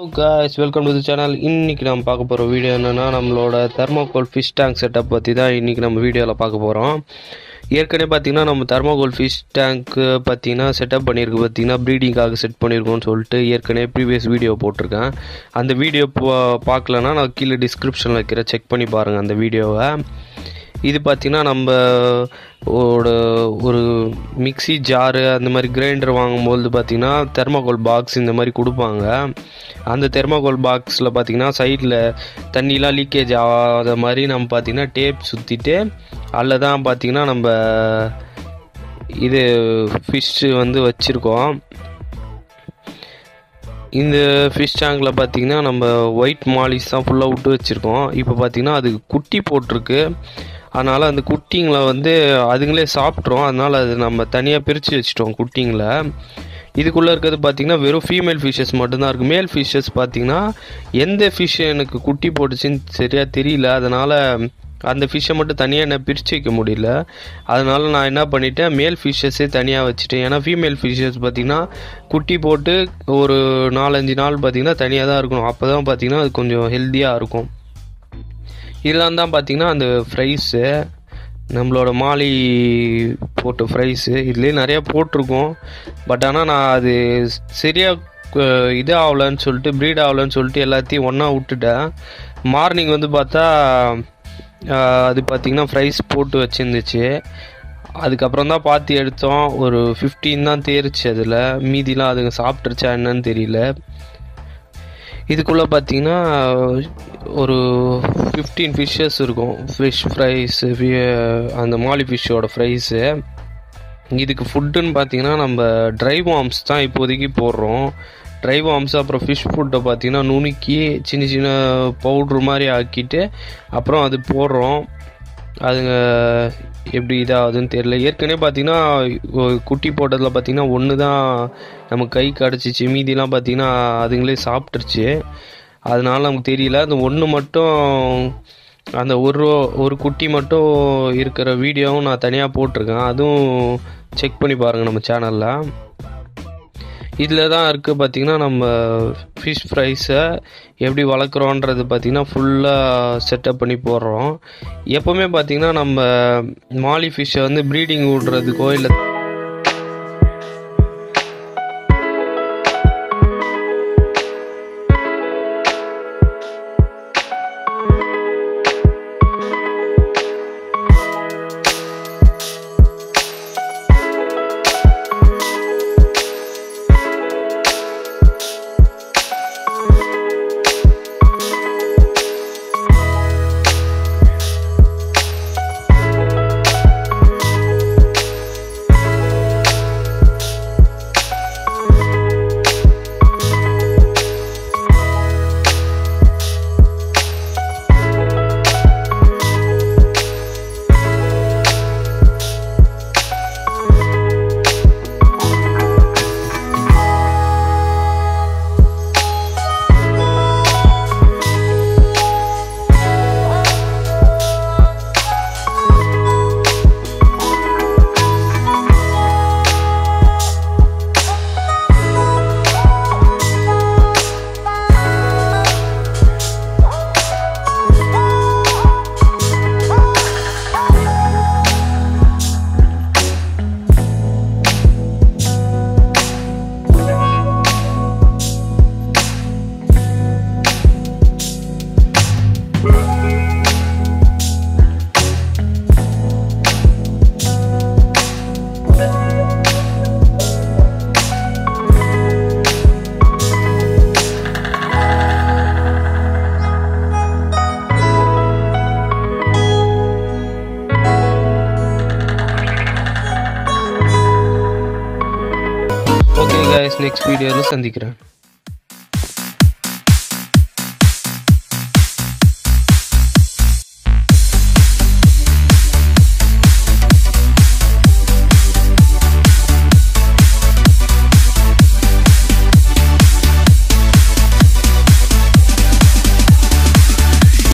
guys welcome to the channel இன்னைக்கு நம்ம பார்க்க போகிற வீடியோ என்னென்னா நம்மளோட தெர்மோகோல் ஃபிஷ் டேங்க் செட்டப் பற்றி தான் இன்றைக்கி நம்ம வீடியோவில் பார்க்க போகிறோம் ஏற்கனவே பார்த்தீங்கன்னா நம்ம தெர்மோகோல் ஃபிஷ் டேங்க்கு பார்த்தீங்கன்னா செட்டப் பண்ணியிருக்கு பார்த்தீங்கன்னா ப்ரீடிங்காக செட் பண்ணியிருக்கோம்னு சொல்லிட்டு ஏற்கனவே ப்ரீவியஸ் வீடியோ போட்டிருக்கேன் அந்த வீடியோ பார்க்கலன்னா நான் கீழே டிஸ்கிரிப்ஷனில் வைக்கிறேன் செக் பண்ணி பாருங்கள் அந்த வீடியோவை இது பார்த்திங்கன்னா நம்ம ஓட ஒரு மிக்ஸி ஜாரு அந்த மாதிரி கிரைண்டர் வாங்கும்போது பார்த்திங்கன்னா தெர்மாகோல் பாக்ஸ் இந்த மாதிரி கொடுப்பாங்க அந்த தெர்மாகோல் பாக்ஸில் பார்த்திங்கன்னா சைடில் தண்ணிலாம் லீக்கேஜ் ஆகாத மாதிரி நம்ம பார்த்திங்கன்னா டேப் சுற்றிட்டு அதில் தான் பார்த்திங்கன்னா நம்ம இது ஃபிஷ்ஷு வந்து வச்சுருக்கோம் இந்த ஃபிஷ் டேங்கில் பார்த்தீங்கன்னா நம்ம ஒயிட் மாலிஸ் தான் ஃபுல்லாக விட்டு வச்சுருக்கோம் இப்போ பார்த்தீங்கன்னா அது குட்டி போட்டிருக்கு அதனால் அந்த குட்டிங்களை வந்து அதுங்களே சாப்பிட்றோம் அதனால் அது நம்ம தனியாக பிரித்து வச்சிட்டோம் குட்டிங்களை இதுக்குள்ளே இருக்கிறது பார்த்திங்கன்னா வெறும் ஃபீமேல் ஃபிஷ்ஷஸ் மட்டும்தான் இருக்குது மேல் ஃபிஷ்ஷஸ் பார்த்திங்கன்னா எந்த ஃபிஷ் எனக்கு குட்டி போட்டுச்சுன்னு சரியாக தெரியல அதனால் அந்த ஃபிஷ்ஷை மட்டும் தனியாக என்ன பிரித்து வைக்க முடியல அதனால நான் என்ன பண்ணிட்டேன் மேல் ஃபிஷ்ஷஸே தனியாக வச்சுட்டேன் ஏன்னா ஃபீமேல் ஃபிஷ்ஷஸ் பார்த்திங்கன்னா குட்டி போட்டு ஒரு நாலஞ்சு நாள் பார்த்திங்கன்னா தனியாக தான் இருக்கணும் அப்போ தான் பார்த்திங்கன்னா அது கொஞ்சம் ஹெல்த்தியாக இருக்கும் இதெல்லாம் தான் பார்த்திங்கன்னா அந்த ஃப்ரைஸு நம்மளோட மாலி போட்ட ஃப்ரைஸு இதுலேயே நிறையா போட்டிருக்கோம் பட் ஆனால் நான் அது சரியாக இது ஆகலன்னு சொல்லிட்டு ப்ரீட் ஆகலன்னு சொல்லிட்டு எல்லாத்தையும் ஒன்றா விட்டுட்டேன் மார்னிங் வந்து பார்த்தா அது பார்த்திங்கன்னா ஃப்ரைஸ் போட்டு வச்சுருந்துச்சு அதுக்கப்புறம் தான் பார்த்து எடுத்தோம் ஒரு ஃபிஃப்டீன் தான் தேரிச்சு அதில் மீதிலாம் அதுங்க சாப்பிட்ருச்சா என்னன்னு தெரியல இதுக்குள்ளே பார்த்தீங்கன்னா ஒரு ஃபிஃப்டீன் ஃபிஷ்ஷஸ் இருக்கும் ஃபிஷ் ஃப்ரைஸு அந்த மாலி ஃபிஷ்ஷோட ஃப்ரைஸு இதுக்கு ஃபுட்டுன்னு பார்த்தீங்கன்னா நம்ம ட்ரை வார்ம்ஸ் தான் இப்போதைக்கு போடுறோம் ட்ரை வார்ம்ஸ் அப்புறம் ஃபிஷ் ஃபுட்டை பார்த்தீங்கன்னா நுணுக்கி சின்ன சின்ன பவுட்ரு மாதிரி ஆக்கிட்டு அப்புறம் அது போடுறோம் அதுங்க எப்படி இதாகுதுன்னு தெரியல ஏற்கனவே பார்த்தீங்கன்னா குட்டி போட்டதில் பார்த்தீங்கன்னா ஒன்று தான் நம்ம கை கடிச்சிச்சு மீதிலாம் பார்த்தீங்கன்னா அதுங்களே சாப்பிட்ருச்சு அதனால நமக்கு தெரியல அந்த ஒன்று மட்டும் அந்த ஒரு ஒரு குட்டி மட்டும் இருக்கிற வீடியோவும் நான் தனியாக போட்டிருக்கேன் அதுவும் செக் பண்ணி பாருங்கள் நம்ம சேனலில் இதில் தான் இருக்குது பார்த்திங்கன்னா நம்ம ஃபிஷ் ஃப்ரைஸை எப்படி வளர்க்குறோன்றது பார்த்திங்கன்னா ஃபுல்லாக செட்டப் பண்ணி போடுறோம் எப்போவுமே பார்த்திங்கன்னா நம்ம மாலி ஃபிஷ்ஷை வந்து ப்ரீடிங் விடுறதுக்கோ இல்லை ஓகே கைஸ் நெக்ஸ்ட் வீடியோவில் சந்திக்கிறேன்